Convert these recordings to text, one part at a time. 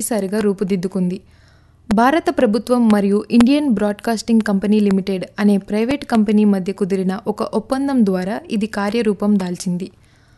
మొదటిసారిగా రూపుదిద్దుకుంది భారత ప్రభుత్వం మరియు ఇండియన్ బ్రాడ్కాస్టింగ్ కంపెనీ లిమిటెడ్ అనే ప్రైవేట్ కంపెనీ మధ్య కుదిరిన ఒక ఒప్పందం ద్వారా ఇది కార్యరూపం దాల్చింది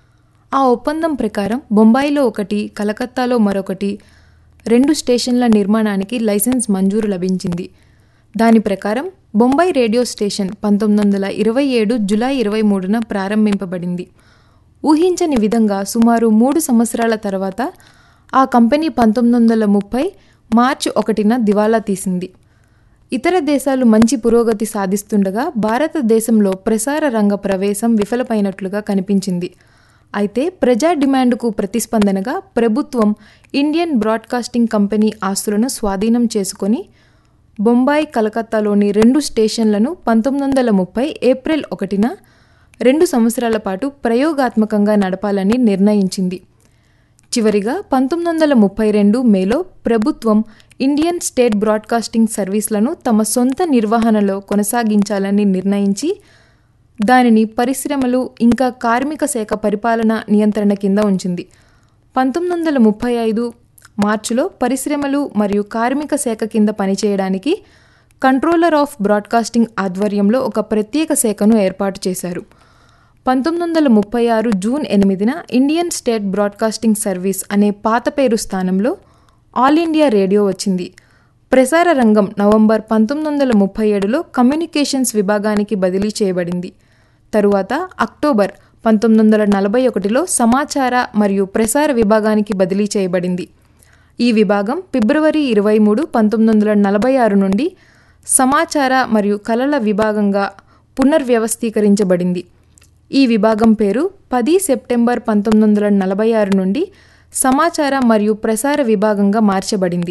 ఆ ఒప్పందం ప్రకారం బొంబాయిలో ఒకటి కలకత్తాలో మరొకటి రెండు స్టేషన్ల నిర్మాణానికి లైసెన్స్ మంజూరు లభించింది దాని ప్రకారం బొంబాయి రేడియో స్టేషన్ పంతొమ్మిది వందల ఇరవై ఏడు జులై ఇరవై మూడున ప్రారంభింపబడింది ఊహించని విధంగా సుమారు మూడు సంవత్సరాల తర్వాత ఆ కంపెనీ పంతొమ్మిది వందల ముప్పై మార్చి ఒకటిన దివాలా తీసింది ఇతర దేశాలు మంచి పురోగతి సాధిస్తుండగా భారతదేశంలో ప్రసార రంగ ప్రవేశం విఫలమైనట్లుగా కనిపించింది అయితే ప్రజా డిమాండ్కు ప్రతిస్పందనగా ప్రభుత్వం ఇండియన్ బ్రాడ్కాస్టింగ్ కంపెనీ ఆస్తులను స్వాధీనం చేసుకొని బొంబాయి కలకత్తాలోని రెండు స్టేషన్లను పంతొమ్మిది వందల ముప్పై ఏప్రిల్ ఒకటిన రెండు సంవత్సరాల పాటు ప్రయోగాత్మకంగా నడపాలని నిర్ణయించింది చివరిగా పంతొమ్మిది వందల ముప్పై రెండు మేలో ప్రభుత్వం ఇండియన్ స్టేట్ బ్రాడ్కాస్టింగ్ సర్వీస్లను తమ సొంత నిర్వహణలో కొనసాగించాలని నిర్ణయించి దానిని పరిశ్రమలు ఇంకా కార్మిక శాఖ పరిపాలన నియంత్రణ కింద ఉంచింది పంతొమ్మిది వందల ముప్పై ఐదు మార్చిలో పరిశ్రమలు మరియు కార్మిక శాఖ కింద పనిచేయడానికి కంట్రోలర్ ఆఫ్ బ్రాడ్కాస్టింగ్ ఆధ్వర్యంలో ఒక ప్రత్యేక శాఖను ఏర్పాటు చేశారు పంతొమ్మిది వందల ముప్పై ఆరు జూన్ ఎనిమిదిన ఇండియన్ స్టేట్ బ్రాడ్కాస్టింగ్ సర్వీస్ అనే పాత పేరు స్థానంలో ఆల్ ఇండియా రేడియో వచ్చింది ప్రసార రంగం నవంబర్ పంతొమ్మిది వందల ముప్పై ఏడులో కమ్యూనికేషన్స్ విభాగానికి బదిలీ చేయబడింది తరువాత అక్టోబర్ పంతొమ్మిది వందల నలభై ఒకటిలో సమాచార మరియు ప్రసార విభాగానికి బదిలీ చేయబడింది ఈ విభాగం ఫిబ్రవరి ఇరవై మూడు పంతొమ్మిది వందల నలభై ఆరు నుండి సమాచార మరియు కళల విభాగంగా పునర్వ్యవస్థీకరించబడింది ఈ విభాగం పేరు పది సెప్టెంబర్ పంతొమ్మిది వందల నలభై ఆరు నుండి సమాచార మరియు ప్రసార విభాగంగా మార్చబడింది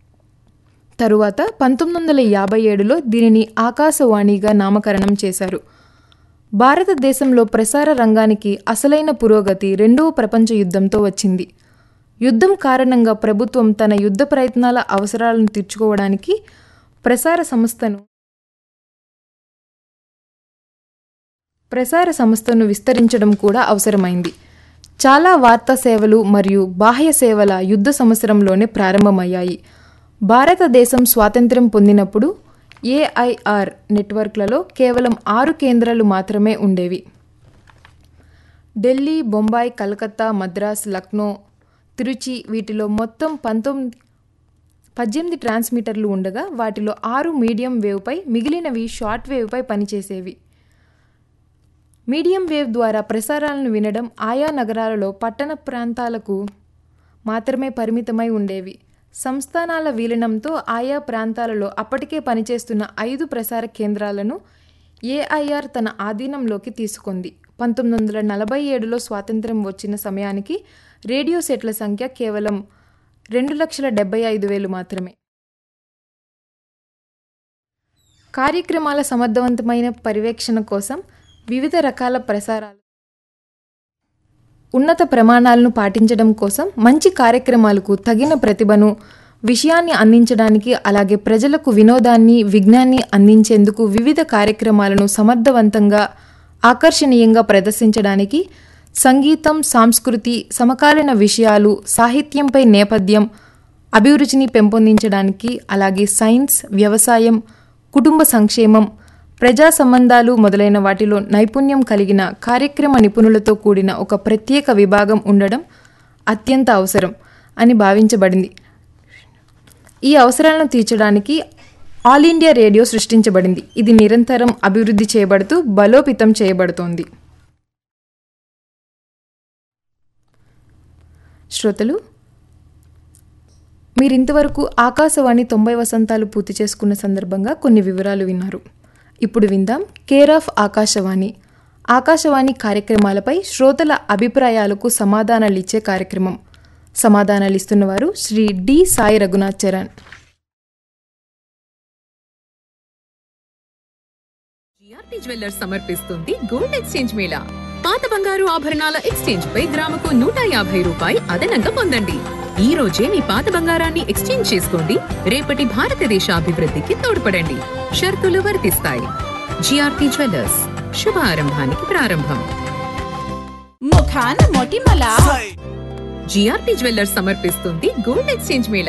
తరువాత పంతొమ్మిది వందల యాభై ఏడులో దీనిని ఆకాశవాణిగా నామకరణం చేశారు భారతదేశంలో ప్రసార రంగానికి అసలైన పురోగతి రెండవ ప్రపంచ యుద్ధంతో వచ్చింది యుద్ధం కారణంగా ప్రభుత్వం తన యుద్ధ ప్రయత్నాల అవసరాలను తీర్చుకోవడానికి ప్రసార సంస్థను ప్రసార సంస్థను విస్తరించడం కూడా అవసరమైంది చాలా వార్తా సేవలు మరియు బాహ్య సేవల యుద్ధ సంవత్సరంలోనే ప్రారంభమయ్యాయి భారతదేశం స్వాతంత్ర్యం పొందినప్పుడు ఏఐఆర్ నెట్వర్క్లలో కేవలం ఆరు కేంద్రాలు మాత్రమే ఉండేవి ఢిల్లీ బొంబాయి కలకత్తా మద్రాస్ లక్నో తిరుచి వీటిలో మొత్తం పంతొమ్మిది పద్దెనిమిది ట్రాన్స్మిటర్లు ఉండగా వాటిలో ఆరు మీడియం వేవ్పై మిగిలినవి షార్ట్ వేవ్పై పనిచేసేవి మీడియం వేవ్ ద్వారా ప్రసారాలను వినడం ఆయా నగరాలలో పట్టణ ప్రాంతాలకు మాత్రమే పరిమితమై ఉండేవి సంస్థానాల విలీనంతో ఆయా ప్రాంతాలలో అప్పటికే పనిచేస్తున్న ఐదు ప్రసార కేంద్రాలను ఏఐఆర్ తన ఆధీనంలోకి తీసుకుంది పంతొమ్మిది వందల నలభై ఏడులో స్వాతంత్ర్యం వచ్చిన సమయానికి రేడియో సెట్ల సంఖ్య కేవలం రెండు లక్షల డెబ్బై ఐదు వేలు మాత్రమే కార్యక్రమాల సమర్థవంతమైన పర్యవేక్షణ కోసం వివిధ రకాల ప్రసారాలు ఉన్నత ప్రమాణాలను పాటించడం కోసం మంచి కార్యక్రమాలకు తగిన ప్రతిభను విషయాన్ని అందించడానికి అలాగే ప్రజలకు వినోదాన్ని విజ్ఞాన్ని అందించేందుకు వివిధ కార్యక్రమాలను సమర్థవంతంగా ఆకర్షణీయంగా ప్రదర్శించడానికి సంగీతం సంస్కృతి సమకాలీన విషయాలు సాహిత్యంపై నేపథ్యం అభిరుచిని పెంపొందించడానికి అలాగే సైన్స్ వ్యవసాయం కుటుంబ సంక్షేమం ప్రజా సంబంధాలు మొదలైన వాటిలో నైపుణ్యం కలిగిన కార్యక్రమ నిపుణులతో కూడిన ఒక ప్రత్యేక విభాగం ఉండడం అత్యంత అవసరం అని భావించబడింది ఈ అవసరాలను తీర్చడానికి ఆల్ ఇండియా రేడియో సృష్టించబడింది ఇది నిరంతరం అభివృద్ధి చేయబడుతూ బలోపేతం చేయబడుతోంది శ్రోతలు మీరింతవరకు ఆకాశవాణి తొంభై వసంతాలు పూర్తి చేసుకున్న సందర్భంగా కొన్ని వివరాలు విన్నారు ఇప్పుడు విందాం కేర్ ఆఫ్ ఆకాశవాణి ఆకాశవాణి కార్యక్రమాలపై శ్రోతల అభిప్రాయాలకు సమాధానాలు ఇచ్చే కార్యక్రమం సమాధానాలు ఇస్తున్నవారు Shri D Sai Raghunath Charan GRT jewellers సమర్పిస్తుంది గోల్డ్ ఎక్స్చేంజ్ మేళా పాత బంగారు ఆభరణాల ఎక్స్చేంజ్ పై గ్రాముకు నూట యాభై రూపాయి అదనంగా పొందండి ఈ రోజే మీ పాత బంగారాన్ని ఎక్స్చేంజ్ చేసుకోండి రేపటి భారతదేశ అభివృద్ధికి తోడ్పడండి షరతులు వర్తిస్తాయి జిఆర్టీ జ్యువెల్లర్స్ శుభారంభానికి ప్రారంభం ముఖాన మొటిమల జిఆర్టీ జ్యువెల్లర్స్ సమర్పిస్తుంది గోల్డ్ ఎక్స్చేంజ్ మేళా